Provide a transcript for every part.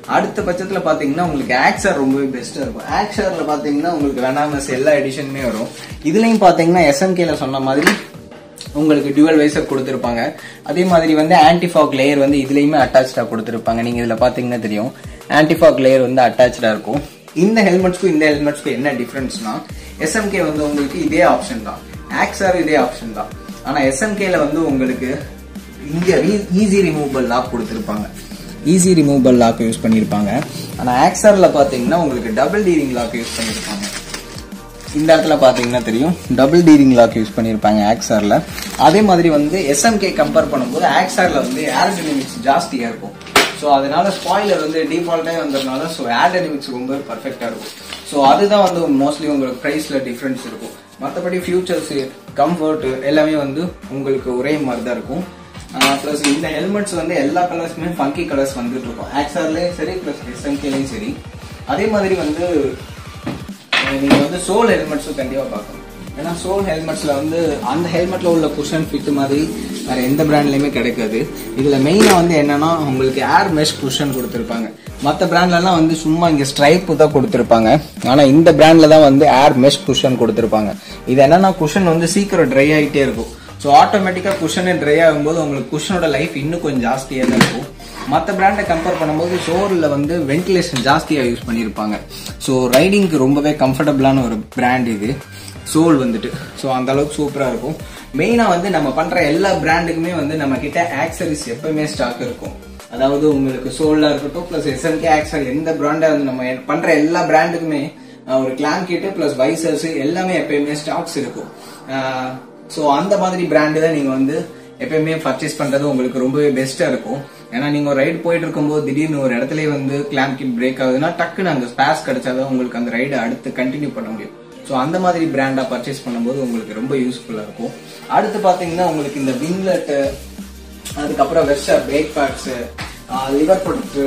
அடுத்த பட்சத்துல பாத்தீங்கன்னா உங்களுக்கு ஆக்சர் ரொம்பவே பெஸ்டா இருக்கும் ஆக்சர்ல பாத்தீங்கன்னா உங்களுக்கு வெனாமஸ் எல்லா எடிஷனுமே வரும் இதுலயும் பாத்தீங்கன்னா எஸ்எம்கேல சொன்ன மாதிரி உங்களுக்கு டியூவல் வைசர் கொடுத்துருப்பாங்க அதே மாதிரி வந்து ஆன்டிஃபாக் லேயர் வந்து இதுலயுமே அட்டாச்சா கொடுத்துருப்பாங்க நீங்க இதுல பாத்தீங்கன்னா தெரியும் ஆன்டிஃபாக் லேயர் வந்து அட்டாச்சா இருக்கும் இந்த ஹெல்மெட்ஸ்க்கும் இந்த ஹெல்மெட்ஸ்க்கும் என்ன டிஃபரன்ஸ்னா எஸ்எம்கே வந்து உங்களுக்கு இதே ஆப்ஷன் தான் ஆக்ஸார் இதே ஆப்ஷன் தான் ஆனா எஸ்எம்கேல வந்து உங்களுக்கு இங்க ஈஸி ரிமூவபிள் லாக் கொடுத்துருப்பாங்க ஈஸி ரிமூவபிள் லாக் யூஸ் பண்ணியிருப்பாங்க ஆனா ஆக்ஸார்ல பாத்தீங்கன்னா உங்களுக்கு டபுள் டீரிங் லாக் யூஸ் பண்ணியிருப்பாங்க இந்த இடத்துல பாத்தீங்கன்னா தெரியும் டபுள் டீரிங் லாக் யூஸ் பண்ணியிருப்பாங்க ஆக்ஸார்ல அதே மாதிரி வந்து எஸ்எம்கே கம்பேர் பண்ணும்போது ஆக்ஸார்ல வந்து ஏரோடைனமிக்ஸ் ஜாஸ்தியா இருக்கும் ஸோ அதனால ஸ்பாயிலர் வந்து டிஃபால்ட்டே வந்ததுனால ஸோ ஏரோடைனமிக்ஸ் ரொம்ப பர்ஃபெக்டா இருக்கும் ஸோ அதுதான் வந்து மோஸ்ட்லி உங்களுக்கு ப்ரைஸ்ல டிஃப்ரென்ஸ் இருக்கும் மற்றபடி ஃபியூச்சர்ஸ் கம்ஃபர்ட் எல்லாமே வந்து உங்களுக்கு ஒரே மாதிரி தான் இருக்கும் ப்ளஸ் இந்த ஹெல்மெட்ஸ் வந்து எல்லா கலர்ஸுமே ஃபங்கி கலர்ஸ் வந்துட்டு இருக்கும் ஆக்ஸார்லேயும் சரி ப்ளஸ் எஸ்எம்கேலையும் சரி அதே மாதிரி வந்து நீங்க வந்து சோல் ஹெல்மெட்ஸும் கண்டிப்பா பார்க்கணும் ஏன்னா சோல் ஹெல்மெட்ஸ்ல வந்து அந்த ஹெல்மெட்ல உள்ள குஷன் ஃபிட் மாதிரி வேற எந்த பிராண்ட்லயுமே கிடைக்காது இதுல மெயினா வந்து என்னன்னா உங்களுக்கு ஏர் மெஷ் குஷன் கொடுத்துருப்பாங்க மற்ற பிராண்ட்லலாம் வந்து சும்மா இங்க ஸ்ட்ரைப் தான் கொடுத்துருப்பாங்க ஆனா இந்த பிராண்ட்ல தான் வந்து ஏர் மெஷ் குஷன் கொடுத்துருப்பாங்க இது என்னன்னா குஷன் வந்து சீக்கிரம் ட்ரை ஆகிட்டே இருக்கும் ஸோ ஆட்டோமேட்டிக்காக குஷனே ட்ரை ஆகும்போது உங்களுக்கு குஷனோட லைஃப் இன்னும் கொஞ்சம் ஜாஸ்தியாக தான் இருக்கும் மற்ற பிராண்டை கம்பேர் பண்ணும்போது சோரில் வந்து வென்டிலேஷன் ஜாஸ்தியாக யூஸ் பண்ணியிருப்பாங்க ஸோ ரைடிங்க்கு ரொம்பவே கம்ஃபர்டபுளான ஒரு பிராண்ட் இது சோல் வந்துட்டு ஸோ அந்த அளவுக்கு சூப்பராக இருக்கும் மெயினாக வந்து நம்ம பண்ணுற எல்லா பிராண்டுக்குமே வந்து நம்ம கிட்ட ஆக்சரிஸ் எப்பவுமே ஸ்டாக் இருக்கும் அதாவது உங்களுக்கு சோல்ல இருக்கட்டும் ப்ளஸ் எஸ்எம்கே ஆக்சர் எந்த பிராண்டா வந்து நம்ம பண்ற எல்லா பிராண்டுக்குமே ஒரு கிளாம் கிட்டு ப்ளஸ் வைசர்ஸ் எல்லாமே எப்பயுமே ஸ்டாக்ஸ் இருக்கும் ஸோ அந்த மாதிரி பிராண்டு தான் நீங்க வந்து எப்பயுமே பர்ச்சேஸ் பண்றது உங்களுக்கு ரொம்பவே பெஸ்டா இருக்கும் ஏன்னா நீங்க ஒரு ரைடு போயிட்டு இருக்கும்போது திடீர்னு ஒரு இடத்துல வந்து கிளாம் கிட் பிரேக் ஆகுதுன்னா டக்குன்னு அந்த ஸ்பேஸ் கிடைச்சாதான் உங்களுக்கு அந்த ரைடை அடுத்து கண்டினியூ பண்ண முடியும் ஸோ அந்த மாதிரி பிராண்டா பர்ச்சேஸ் பண்ணும்போது உங்களுக்கு ரொம்ப யூஸ்ஃபுல்லா இருக்கும் அடுத்து பாத்தீங்கன்னா உங்களுக்கு இந்த விங்லெட் அதுக்கப்புறம் வெர்ஷா பிரேக் பேட்ஸ் லிவர் ப்ரொடக்ட்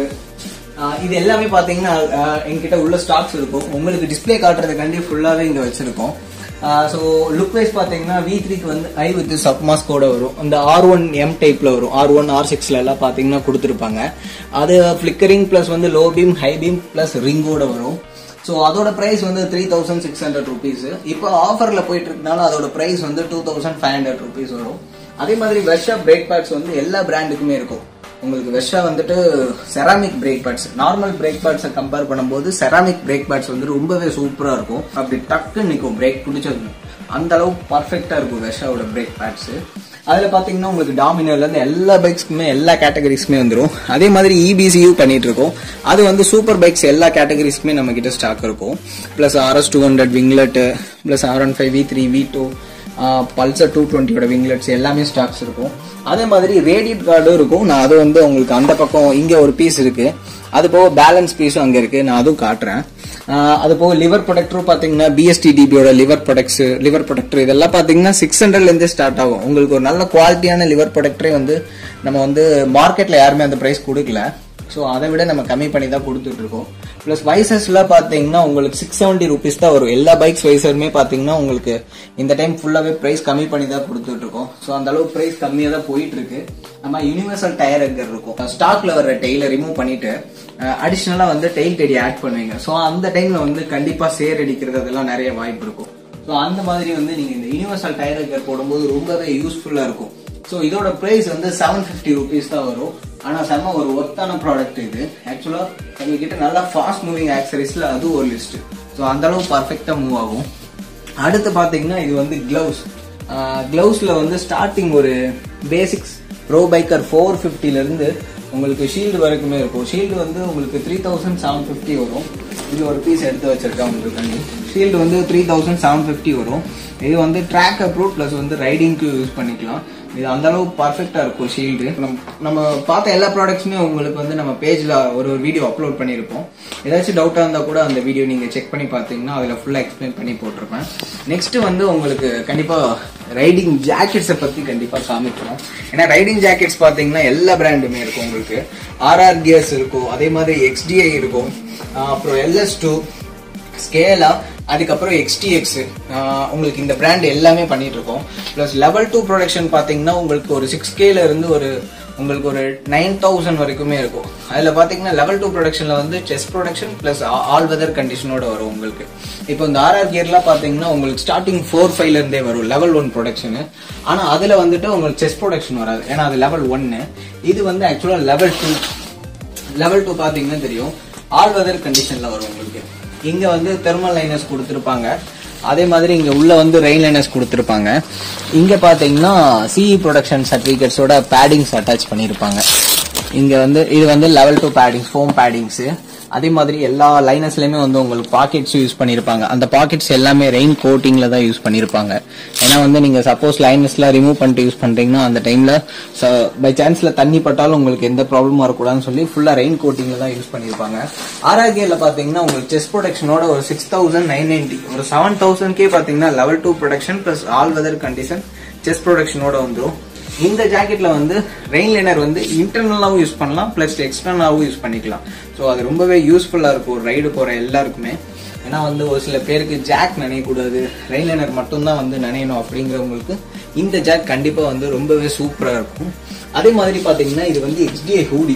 இது எல்லாமே பாத்தீங்கன்னா எங்ககிட்ட உள்ள ஸ்டாக்ஸ் இருக்கும் உங்களுக்கு டிஸ்பிளே காட்டுறதுக்காண்டி ஃபுல்லாவே இங்க வச்சிருக்கோம் ஸோ லுக் வைஸ் பார்த்தீங்கன்னா வி த்ரீக்கு வந்து ஐ வித் சப்மாஸ் கூட வரும் இந்த ஆர் ஒன் எம் டைப்ல வரும் ஆர் ஒன் ஆர் சிக்ஸ்ல எல்லாம் பார்த்தீங்கன்னா கொடுத்துருப்பாங்க அது ஃபிளிக்கரிங் ப்ளஸ் வந்து low beam high beam plus ரிங்கோட வரும் ஸோ அதோட ப்ரைஸ் வந்து three thousand six hundred rupees இப்போ ஆஃபர்ல போயிட்டு இருக்கனால அதோட ப்ரைஸ் வந்து two thousand five hundred rupees வரும் அதே மாதிரி வெர்ஷா பிரேக் பேட்ஸ் வந்து எல்லா பிராண்டுக்குமே இருக்கும் உங்களுக்கு வெர்ஷா வந்துட்டு ceramic brake pads normal brake பேட்ஸை கம்பேர் பண்ணும்போது செராமிக் பிரேக் பேட்ஸ் வந்து ரொம்பவே சூப்பரா இருக்கும் அப்படி டக்குன்னு நிற்கும் பிரேக் பிடிச்சது அந்த அளவுக்கு பர்ஃபெக்டா இருக்கும் வெர்ஷாவோட பிரேக் பேட்ஸ் அதுல பாத்தீங்கன்னா உங்களுக்கு டாமினோல இருந்து எல்லா பைக்ஸ்க்குமே எல்லா கேட்டகரிஸ்க்குமே வந்துடும் அதே மாதிரி இபிசியூ பண்ணிட்டு இருக்கோம் அது வந்து சூப்பர் பைக்ஸ் எல்லா கேட்டகரிஸ்க்குமே நம்ம கிட்ட ஸ்டாக் இருக்கும் plus RS two hundred winglet plus R one five V three V two Pulsar two டுவெண்ட்டியோட விங்லெட்ஸ் எல்லாமே ஸ்டாக்ஸ் இருக்கும் அதே மாதிரி ரேடியட் கார்டும் இருக்கும் நான் அது வந்து உங்களுக்கு அந்த பக்கம் இங்க ஒரு பீஸ் இருக்கு அது போக பேலன்ஸ் பீஸும் அங்க இருக்கு நான் அதுவும் காட்டுறேன் அது போக லிவர் ப்ரொடக்டரும் பாத்தீங்கன்னா பிஎஸ்டி டிபியோட லிவர் ப்ரொடக்ட்ஸ் லிவர் ப்ரொடக்டர் இதெல்லாம் பாத்தீங்கன்னா சிக்ஸ் ஹண்ட்ரட்ல இருந்தே ஸ்டார்ட் ஆகும் உங்களுக்கு ஒரு நல்ல குவாலிட்டியான லிவர் ப்ரொடக்டரே வந்து நம்ம வந்து மார்க்கெட்ல யாருமே அந்த பிரைஸ் கொடுக்கல ஸோ அதை விட நம்ம கம்மி பண்ணி தான் கொடுத்துட்டு இருக்கோம் ப்ளஸ் வைசஸ்ல பாத்தீங்கன்னா உங்களுக்கு சிக்ஸ் செவன்டி ருபீஸ் தான் வரும் எல்லா பைக்ஸ் வைசருமே பாத்தீங்கன்னா உங்களுக்கு இந்த டைம் ஃபுல்லாவே பிரைஸ் கம்மி பண்ணி தான் கொடுத்துட்டு இருக்கோம் ஸோ அந்த அளவுக்கு பிரைஸ் கம்மியா தான் போயிட்டு இருக்கு நம்ம யூனிவர்சல் டயர் எங்கர் இருக்கும் ஸ்டாக்ல வர டெய்ல ரிமூவ் பண்ணிட்டு அடிஷ்னலா வந்து டெயில் டெடி ஆட் பண்ணுவீங்க ஸோ அந்த டைம்ல வந்து கண்டிப்பா சேர் அடிக்கிறது அதெல்லாம் நிறைய வாய்ப்பு இருக்கும் ஸோ அந்த மாதிரி வந்து நீங்க இந்த யூனிவர்சல் டயர் எங்கர் போடும்போது ரொம்பவே யூஸ்ஃபுல்லா இருக்கும் ஸோ இதோட பிரைஸ் வந்து செவன் ஃபிஃப்டி ருபீஸ் தான் வரும் ஆனா செம்ம ஒரு ஒர்த்தான ப்ராடக்ட் இது ஆக்சுவலா உங்ககிட்ட நல்லா ஃபாஸ்ட் மூவிங் ஆக்சரிஸ்ல அது ஒரு லிஸ்ட் ஸோ அந்த அளவு பர்ஃபெக்டா மூவ் ஆகும் அடுத்து பாத்தீங்கன்னா இது வந்து கிளவுஸ் கிளவுஸ்ல வந்து ஸ்டார்டிங் ஒரு பேசிக்ஸ் ப்ரோ பைக்கர் ஃபோர் ஃபிஃப்டில இருந்து உங்களுக்கு ஷீல்டு வரைக்குமே இருக்கும் ஷீல்டு வந்து உங்களுக்கு த்ரீ தௌசண்ட் செவன் ஃபிஃப்டி வரும் இது ஒரு பீஸ் எடுத்து வச்சிருக்கேன் உங்களுக்கு ஷீல்டு வந்து த்ரீ தௌசண்ட் செவன் ஃபிஃப்டி வரும் இது வந்து ட்ராக் அப்ரூவ் ப்ளஸ் வந்து ரைடிங்க்கு யூஸ் பண்ணிக்கலாம் இது அந்த அளவு பர்ஃபெக்டா இருக்கும் ஷீல்டு நம்ம பார்த்த எல்லா ப்ராடக்ட்ஸுமே உங்களுக்கு வந்து நம்ம பேஜ்ல ஒரு ஒரு வீடியோ அப்லோட் பண்ணியிருப்போம் ஏதாச்சும் டவுட்டா இருந்தா கூட அந்த வீடியோ நீங்க செக் பண்ணி பார்த்தீங்கன்னா அதுல ஃபுல்லா எக்ஸ்பிளைன் பண்ணி போட்டிருப்பேன் நெக்ஸ்ட் வந்து உங்களுக்கு கண்டிப்பா ரைடிங் ஜாக்கெட்ஸை பத்தி கண்டிப்பா காமிக்கணும் ஏன்னா ரைடிங் ஜாக்கெட்ஸ் பாத்தீங்கன்னா எல்லா பிராண்டுமே இருக்கும் உங்களுக்கு ஆர்ஆர் கியர்ஸ் இருக்கும் அதே மாதிரி எக்ஸ்டிஐ இருக்கும் அப்புறம் எல்எஸ் டூ ஸ்கேலா அதுக்கப்புறம் எக்ஸ்டிஎக்ஸ் உங்களுக்கு இந்த பிராண்ட் எல்லாமே பண்ணிட்டு இருக்கோம் ப்ளஸ் லெவல் டூ ப்ரொடக்ஷன் பார்த்தீங்கன்னா உங்களுக்கு ஒரு சிக்ஸ் கேல இருந்து ஒரு உங்களுக்கு ஒரு நைன் தௌசண்ட் வரைக்குமே இருக்கும் அதுல பாத்தீங்கன்னா லெவல் டூ ப்ரொடக்ஷன்ல வந்து chest protection plus all weather கண்டிஷனோட வரும் உங்களுக்கு இப்போ இந்த ஆர்ஆர் கியர்லாம் பாத்தீங்கன்னா உங்களுக்கு ஸ்டார்டிங் ஃபோர் ஃபைவ்ல இருந்தே வரும் லெவல் ஒன் ப்ரொடக்ஷன் ஆனா அதுல வந்துட்டு உங்களுக்கு செஸ் ப்ரொடக்ஷன் வராது ஏன்னா அது லெவல் ஒன்னு இது வந்து ஆக்சுவலா லெவல் டூ லெவல் டூ பாத்தீங்கன்னா தெரியும் ஆல் வெதர் கண்டிஷன்ல வரும் உங்களுக்கு இங்க வந்து தெர்மல் லைனர்ஸ் கொடுத்துருப்பாங்க அதே மாதிரி இங்க உள்ள வந்து ரெயின் லைனர்ஸ் கொடுத்துருப்பாங்க இங்க பாத்தீங்கன்னா சிஇ ப்ரொடக்ஷன் சர்டிபிகேட்ஸோட பேடிங்ஸ் அட்டாச் பண்ணிருப்பாங்க இங்க வந்து இது வந்து level two paddings foam paddings அதே மாதிரி எல்லா லைனஸ்லயுமே வந்து உங்களுக்கு பாக்கெட்ஸ் யூஸ் பண்ணிருப்பாங்க அந்த பாக்கெட்ஸ் எல்லாமே ரெயின் கோட்டிங்ல தான் யூஸ் பண்ணிருப்பாங்க ஏன்னா வந்து நீங்க சப்போஸ் லைனஸ்லாம் ரிமூவ் பண்ணிட்டு யூஸ் பண்றீங்கன்னா அந்த டைம்ல பை சான்ஸ்ல தண்ணி பட்டாலும் உங்களுக்கு எந்த ப்ராப்ளமும் வரக்கூடாதுன்னு சொல்லி ஃபுல்லா ரெயின் கோட்டிங்ல தான் யூஸ் பண்ணிருப்பாங்க ஆர்ஆர்கேல பாத்தீங்கன்னா உங்களுக்கு செஸ் ப்ரொடக்ஷனோட ஒரு சிக்ஸ் தௌசண்ட் நைன் நைன்டி ஒரு செவன் தௌசண்ட்கே பாத்தீங்கன்னா level two protection plus all weather condition chest ப்ரொடக்ஷனோட வந்துடும் இந்த ஜாக்கெட்ல வந்து ரெயின் லைனர் வந்து இன்டர்னலாவும் யூஸ் பண்ணலாம் பிளஸ் எக்ஸ்டர்னலாவும் யூஸ் பண்ணிக்கலாம் ஸோ அது ரொம்பவே யூஸ்ஃபுல்லா இருக்கும் ரைடு போற எல்லாருக்குமே ஏன்னா வந்து ஒரு சில பேருக்கு ஜாக் நனையக்கூடாது ரெயின் லைனர் மட்டும்தான் வந்து நனையணும் அப்படிங்கிறவங்களுக்கு இந்த ஜாக் கண்டிப்பா வந்து ரொம்பவே சூப்பரா இருக்கும் அதே மாதிரி பாத்தீங்கன்னா இது வந்து HDI ஹூடி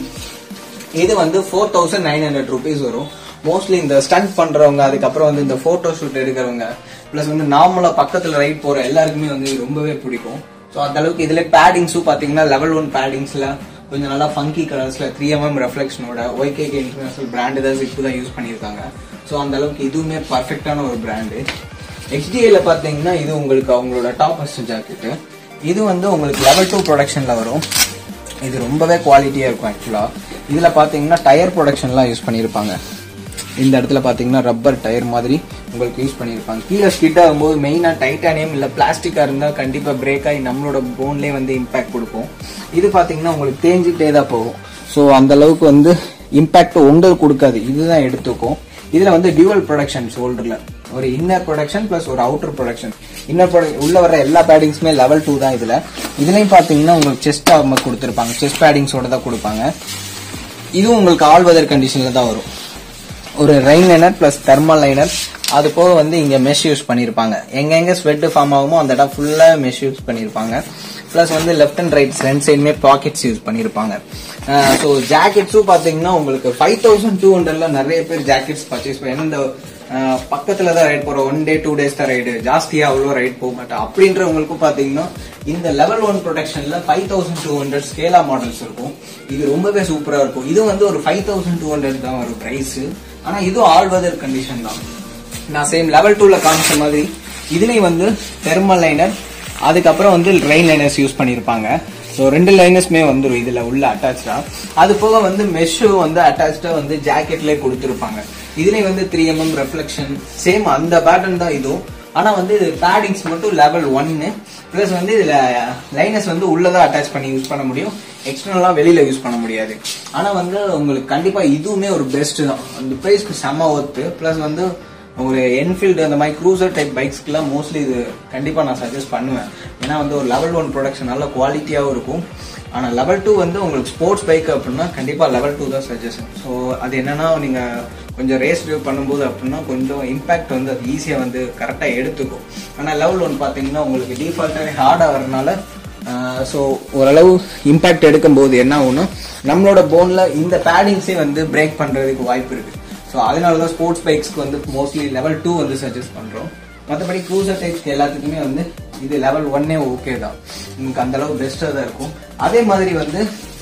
இது வந்து four thousand nine hundred rupees வரும் மோஸ்ட்லி இந்த ஸ்டண்ட் பண்றவங்க அதுக்கப்புறம் வந்து இந்த போட்டோ ஷூட் எடுக்கிறவங்க பிளஸ் வந்து நார்மலா பக்கத்துல ரைட் போற எல்லாருக்குமே வந்து இது ரொம்பவே பிடிக்கும் ஸோ அந்த அளவுக்கு இதுல பேடிங்ஸும் பாத்தீங்கன்னா லெவல் ஒன் பேடிங்ஸ்ல கொஞ்சம் நல்லா ஃபங்கி கலர்ஸ்ல த்ரீ எம்எம் ரெஃப்ளெக்ஷனோட ஒய்கேகே இன்டர்நேஷனல் பிராண்ட் ஏதாவது இப்போ தான் யூஸ் பண்ணியிருக்காங்க ஸோ அந்த அளவுக்கு இதுவுமே பர்ஃபெக்டான ஒரு பிராண்டு ஹெச்டிஐல பாத்தீங்கன்னா இது உங்களுக்கு அவங்களோட டாப் ஃபர்ஸ்ட் ஜாக்கெட் இது வந்து உங்களுக்கு லெவல் டூ ப்ரொடக்ஷன்ல வரும் இது ரொம்பவே குவாலிட்டியா இருக்கும் ஆக்சுவலா இதுல பாத்தீங்கன்னா டயர் ப்ரொடக்ஷன்லாம் யூஸ் பண்ணியிருப்பாங்க இந்த இடத்துல பாத்தீங்கன்னா ரப்பர் டயர் மாதிரி உங்களுக்கு யூஸ் பண்ணியிருப்பாங்க கீழே ஸ்கிட் ஆகும்போது மெயினா டைட்டானியம் இல்ல பிளாஸ்டிக்கா இருந்தா கண்டிப்பா பிரேக் ஆகி நம்மளோட போன்லயே வந்து இம்பாக்ட் கொடுக்கும் இது பாத்தீங்கன்னா உங்களுக்கு தேஞ்சிக்கிட்டே தான் போகும் ஸோ அந்த அளவுக்கு வந்து இம்பாக்ட் உங்களுக்கு கொடுக்காது இதுதான் எடுத்துக்கும் இதுல வந்து டியூவல் ப்ரொடக்ஷன் ஷோல்டர்ல ஒரு இன்னர் ப்ரொடக்ஷன் பிளஸ் ஒரு அவுட்டர் ப்ரொடக்ஷன் இன்னர் ப்ரொடக்ட் உள்ள வர எல்லா பேடிங்ஸுமே லெவல் டூ தான் இதுல இதுலயும் பாத்தீங்கன்னா உங்களுக்கு செஸ்ட் ஆர்மர் கொடுத்துருப்பாங்க செஸ்ட் பேடிங்ஸோட தான் கொடுப்பாங்க இதுவும் உங்களுக்கு ஆல் வெதர் கண்டிஷன்ல தான் வரும் ஒரு rain liner plus thermal liner அது போக வந்து இங்க மெஷ் யூஸ் பண்ணிருப்பாங்க எங்க எங்க ஸ்வெட் ஃபார்ம் ஆகுமோ அந்த இடம் ஃபுல்லா மெஷ் யூஸ் பண்ணிருப்பாங்க பிளஸ் வந்து லெஃப்ட் அண்ட் ரைட் ரெண்டு சைடுமே பாக்கெட்ஸ் யூஸ் பண்ணிருப்பாங்க ஸோ ஜாக்கெட்ஸும் பாத்தீங்கன்னா உங்களுக்கு ஃபைவ் தௌசண்ட் டூ ஹண்ட்ரட்ல நிறைய பேர் ஜாக்கெட்ஸ் பர்ச்சேஸ் பண்ணி ஏன்னா இந்த அஹ், பக்கத்துல தான் ரைட் போறோம் ஒன் டே டூ டேஸ் தான் ரைடு ஜாஸ்தியா அவ்வளோ ரைட் போக மாட்டேன் அப்படின்றவங்களுக்கும் பாத்தீங்கன்னா இந்த லெவல் ஒன் ப்ரொடக்ஷன்ல ஃபைவ் தௌசண்ட் டூ ஹண்ட்ரட் ஸ்கேலா மாடல்ஸ் இருக்கும் இது ரொம்பவே சூப்பரா இருக்கும் இது வந்து ஒரு ஃபைவ் தௌசண்ட் டூ ஹண்ட்ரட் தான் வரும் பிரைஸ் ஆனா இதுவும் ஆல் வெதர் கண்டிஷன் தான் நான் சேம் லெவல் டூல காமிச்ச மாதிரி இதுலயும் வந்து தெர்மல் லைனர் அதுக்கப்புறம் வந்து ரெயின் லைனர்ஸ் யூஸ் பண்ணியிருப்பாங்க ஸோ ரெண்டு லைனர்ஸ்மே வந்துடும் இதுல உள்ள அட்டாச்சா அது போக வந்து மெஷ்ஷு வந்து அட்டாச்சா வந்து ஜாக்கெட்லேயே கொடுத்துருப்பாங்க இதுலயும் வந்து த்ரீ எம்எம் ரெஃப்ளெக்ஷன் சேம் அந்த பேட்டர்ன் தான் இதுவும் ஆனா வந்து இது பேடிங்ஸ் மட்டும் லெவல் ஒன்னு பிளஸ் வந்து இதுல லைனஸ் வந்து உள்ளதான் அட்டாச் பண்ணி யூஸ் பண்ண முடியும் எக்ஸ்டர்னலா வெளியில யூஸ் பண்ண முடியாது ஆனா வந்து உங்களுக்கு கண்டிப்பா இதுவுமே ஒரு பெஸ்ட் தான் அந்த பிரைஸ்க்கு செம்ம ஒர்த்து பிளஸ் வந்து ஒரு என்ஃபீல்டு அந்த மாதிரி க்ரூசர் டைப் பைக்ஸ்க்குலாம் மோஸ்ட்லி இது கண்டிப்பா நான் சஜஸ்ட் பண்ணுவேன் ஏன்னா வந்து ஒரு லெவல் ஒன் ப்ரொடக்ஷன் நல்ல குவாலிட்டியாகவும் இருக்கும் ஆனா லெவல் டூ வந்து உங்களுக்கு ஸ்போர்ட்ஸ் பைக் அப்படின்னா கண்டிப்பா லெவல் டூ தான் சஜஷன் ஸோ அது என்னன்னா நீங்க கொஞ்சம் ரேஸ் ட்ரைவ் பண்ணும்போது அப்படின்னா கொஞ்சம் இம்பாக்ட் வந்து அது ஈஸியாக வந்து கரெக்டாக எடுத்துக்கும் ஆனால் லெவல் ஒன் பார்த்தீங்கன்னா உங்களுக்கு டிஃபால்ட்டாகவே ஹார்டாக வரனால ஸோ ஓரளவு இம்பாக்ட் எடுக்கும்போது என்ன ஆகும்னா நம்மளோட போனில் இந்த பேடிங்ஸே வந்து பிரேக் பண்ணுறதுக்கு வாய்ப்பு இருக்கு ஸோ அதனால தான் ஸ்போர்ட்ஸ் பைக்ஸ்க்கு வந்து மோஸ்ட்லி லெவல் டூ வந்து சஜஸ்ட் பண்ணுறோம் மற்றபடி க்ரூசர் டைப்ஸ்க்கு எல்லாத்துக்குமே வந்து இது லெவல் ஒன்னே ஓகே தான் உங்களுக்கு அந்த அளவு பெஸ்ட்டாக தான் இருக்கும் அதே மாதிரி வந்து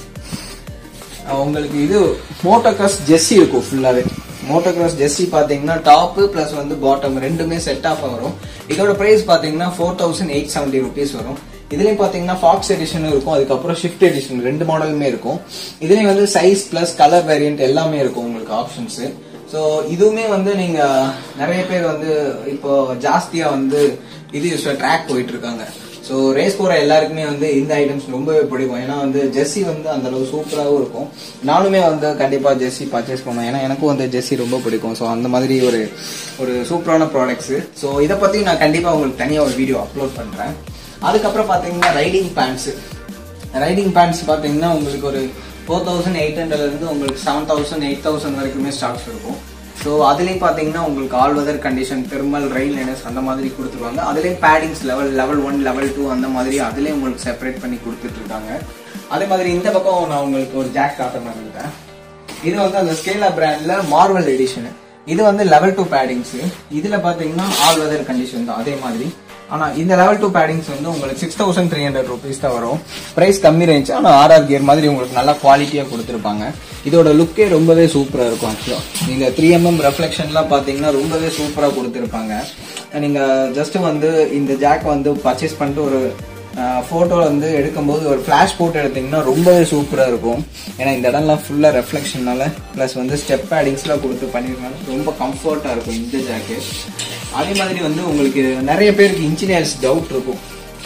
அஹ் உங்களுக்கு இது மோட்டோகிராஸ் ஜெர்சி இருக்கும் ஃபுல்லாவே மோட்டோகிராஸ் ஜெர்சி பாத்தீங்கன்னா டாப் பிளஸ் வந்து பாட்டம் ரெண்டுமே செட் ஆஃப் வரும் இதோட பிரைஸ் பாத்தீங்கன்னா four thousand eight seventy rupees வரும் இதுலயும் பாத்தீங்கன்னா ஃபாக்ஸ் எடிஷன் இருக்கும் அதுக்கப்புறம் ஷிஃப்ட் எடிஷன் ரெண்டு மாடலுமே இருக்கும் இதுலயும் வந்து சைஸ் பிளஸ் கலர் வேரியன்ட் எல்லாமே இருக்கும் உங்களுக்கு ஆப்ஷன்ஸ் ஸோ இதுவுமே வந்து நீங்க நிறைய பேர் வந்து இப்போ ஜாஸ்தியா வந்து இது ட்ராக் போயிட்டு இருக்காங்க ஸோ ரேஸ் போற எல்லாருக்குமே வந்து இந்த ஐட்டம்ஸ் ரொம்பவே பிடிக்கும் ஏன்னா வந்து ஜெர்சி வந்து அந்த அளவு சூப்பராகவும் இருக்கும் நானுமே வந்து கண்டிப்பா ஜெர்சி பர்ச்சேஸ் பண்ணுவேன் ஏன்னா எனக்கும் வந்து ஜெர்சி ரொம்ப பிடிக்கும் ஸோ அந்த மாதிரி ஒரு ஒரு சூப்பரான ப்ராடக்ட்ஸ் ஸோ இதை பத்தி நான் கண்டிப்பா உங்களுக்கு தனியாக ஒரு வீடியோ அப்லோட் பண்றேன் அதுக்கப்புறம் பாத்தீங்கன்னா ரைடிங் பேண்ட்ஸ் ரைடிங் பேண்ட்ஸ் பாத்தீங்கன்னா உங்களுக்கு ஒரு ஃபோர் தௌசண்ட் எயிட் ஹண்ட்ரட்ல இருந்து உங்களுக்கு செவன் தௌசண்ட் எயிட் தௌசண்ட் வரைக்குமே ஸ்டாக்ஸ் இருக்கும் ஸோ அதுலேயும் பார்த்தீங்கன்னா உங்களுக்கு all weather condition thermal rain liners அந்த மாதிரி கொடுத்துருவாங்க அதுலேயும் paddings level level one level two அந்த மாதிரி அதுலேயும் உங்களுக்கு செப்பரேட் பண்ணி கொடுத்துட்டு இருக்காங்க அதே மாதிரி இந்த பக்கம் நான் உங்களுக்கு ஒரு ஜாக் காட்ட மாதிரி இது வந்து அந்த ஸ்கேலா பிராண்ட்ல மார்வல் எடிஷன் இது வந்து லெவல் டூ பேடிங்ஸ் இதுல பாத்தீங்கன்னா ஆல் வெதர் கண்டிஷன் தான் அதே மாதிரி ஆனா இந்த லெவல் டூ பேடிங்ஸ் வந்து உங்களுக்கு six thousand three hundred rupees தான் வரும் பிரைஸ் கம்மி ரேஞ்ச் ஆனா ஆர்ஆர் கியர் மாதிரி உங்களுக்கு நல்லா குவாலிட்டியா கொடுத்துருப்பாங்க இதோட லுக்கே ரொம்பவே சூப்பரா இருக்கும் ஆக்சுவலா நீங்க த்ரீ எம்எம் ரெஃப்ளெக்ஷன்லாம் பாத்தீங்கன்னா ரொம்பவே சூப்பரா கொடுத்துருப்பாங்க நீங்க ஜஸ்ட் வந்து இந்த ஜாக் வந்து பர்ச்சேஸ் பண்ணிட்டு ஒரு ஃபோட்டோ வந்து எடுக்கும்போது ஒரு ஃப்ளாஷ் போட்டு எடுத்தீங்கன்னா ரொம்பவே சூப்பராக இருக்கும் ஏன்னா இந்த இடம்லாம் ஃபுல்லாக ரெஃப்ளெக்ஷனால ப்ளஸ் வந்து ஸ்டெப் பேடிங்ஸ்லாம் கொடுத்து பண்ணியிருக்காங்க ரொம்ப கம்ஃபர்ட்டாக இருக்கும் இந்த ஜாக்கெட் அதே மாதிரி வந்து உங்களுக்கு நிறைய பேருக்கு இன்ஜினியர்ஸ் டவுட் இருக்கும்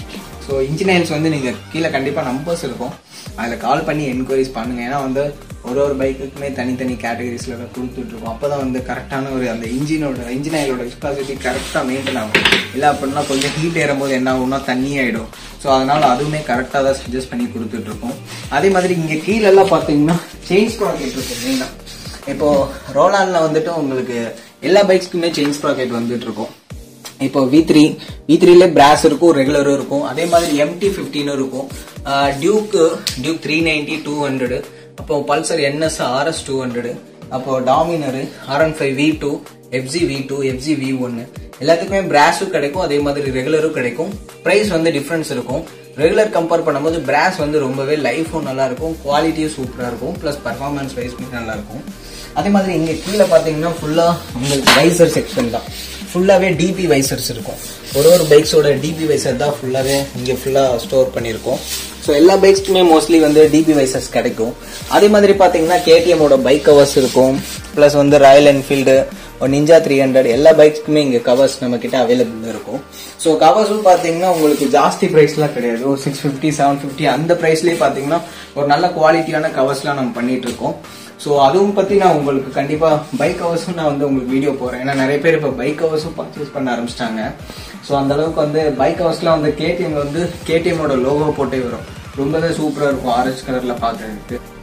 ஸோ இன்ஜினியர்ஸ் வந்து நீங்கள் கீழே கண்டிப்பாக நம்பர்ஸ் இருக்கும் அதில் கால் பண்ணி என்கொயரிஸ் பண்ணுங்க ஏன்னா வந்து ஒரு ஒரு பைக்குக்குமே தனித்தனி கேட்டகரிஸில் கொடுத்துட்ருக்கோம் அப்போ தான் வந்து கரெக்டான ஒரு அந்த இன்ஜினோட இன்ஜினியரோட விஸ்காசிட்டி கரெக்டாக மெயின்டைன் ஆகும் இல்லை அப்படின்னா கொஞ்சம் ஹீட் ஏறும்போது என்ன ஆகும்னா தண்ணி ஆகிடும் ஸோ அதனால அதுவுமே கரெக்டாக தான் சஜஸ்ட் பண்ணி கொடுத்துட்ருக்கோம் அதே மாதிரி இங்கே கீழெல்லாம் பார்த்தீங்கன்னா செயின் ஸ்ப்ராக்கெட் இருக்கு மெயினாக இப்போ ரோலான்ல வந்துட்டு உங்களுக்கு எல்லா பைக்ஸ்க்குமே செயின் ஸ்ப்ராக்கெட் வந்துட்டு இருக்கும் இப்போ வி த்ரீ வி த்ரீல பிராஸ் இருக்கும் ரெகுலரும் இருக்கும் அதே மாதிரி எம்டி ஃபிஃப்டினும் இருக்கும் டியூக்கு Duke three ninety two hundred அப்போ Pulsar NS RS two hundred அப்போ Dominar R one five V two FG V two FG V ஒன்னு எல்லாத்துக்குமே பிராஸும் கிடைக்கும் அதே மாதிரி ரெகுலரும் கிடைக்கும் ப்ரைஸ் வந்து டிஃப்ரென்ஸ் இருக்கும் ரெகுலர் கம்பேர் பண்ணும்போது பிராஸ் வந்து ரொம்பவே லைஃபும் நல்லா இருக்கும் குவாலிட்டியும் சூப்பராக இருக்கும் ப்ளஸ் பர்ஃபார்மன்ஸ் வைஸ்மே நல்லா இருக்கும் அதே மாதிரி இங்கே கீழே பார்த்தீங்கன்னா ஃபுல்லாக உங்களுக்கு வைசர் செக்ஷன் தான் ஃபுல்லாகவே டிபி வைசர்ஸ் இருக்கும் ஒரு ஒரு பைக்ஸோட டிபி வைசர் தான் ஃபுல்லாகவே இங்கே ஃபுல்லாக ஸ்டோர் பண்ணியிருக்கோம் ஸோ எல்லா பைக்ஸ்க்குமே மோஸ்ட்லி வந்து டிபி வைசர்ஸ் கிடைக்கும் அதே மாதிரி பார்த்தீங்கன்னா கேடிஎம்மோட பைக் கவர்ஸ் இருக்கும் ப்ளஸ் வந்து Royal Enfield Ninja three hundred எல்லா பைக்ஸ்க்குமே இங்கே கவர்ஸ் நம்ம கிட்ட அவைலபிள் இருக்கும் ஸோ கவர்ஸும் பார்த்தீங்கன்னா உங்களுக்கு ஜாஸ்தி ப்ரைஸ்லாம் கிடையாது ஒரு சிக்ஸ் ஃபிஃப்டி செவன் ஃபிஃப்டி அந்த ப்ரைஸ்லேயே பார்த்தீங்கன்னா ஒரு நல்ல குவாலிட்டியான கவர்ஸ்லாம் நம்ம பண்ணிட்டு இருக்கோம் ஸோ அதுவும் பற்றி நான் உங்களுக்கு கண்டிப்பாக பைக் கவர்ஸும் நான் வந்து உங்களுக்கு வீடியோ போகிறேன் ஏன்னா நிறைய பேர் இப்போ பைக் கவர்ஸும் பர்ச்சேஸ் பண்ண ஆரம்பிச்சிட்டாங்க ஸோ அந்த அளவுக்கு வந்து பைக் கவர்ஸ்லாம் வந்து கேடிஎம் வந்து கேடிஎம்மோட லோகோ போட்டே வரும் ரொம்பவே சூப்பராக இருக்கும் ஆரஞ்சு கலரில் பார்க்கறதுக்கு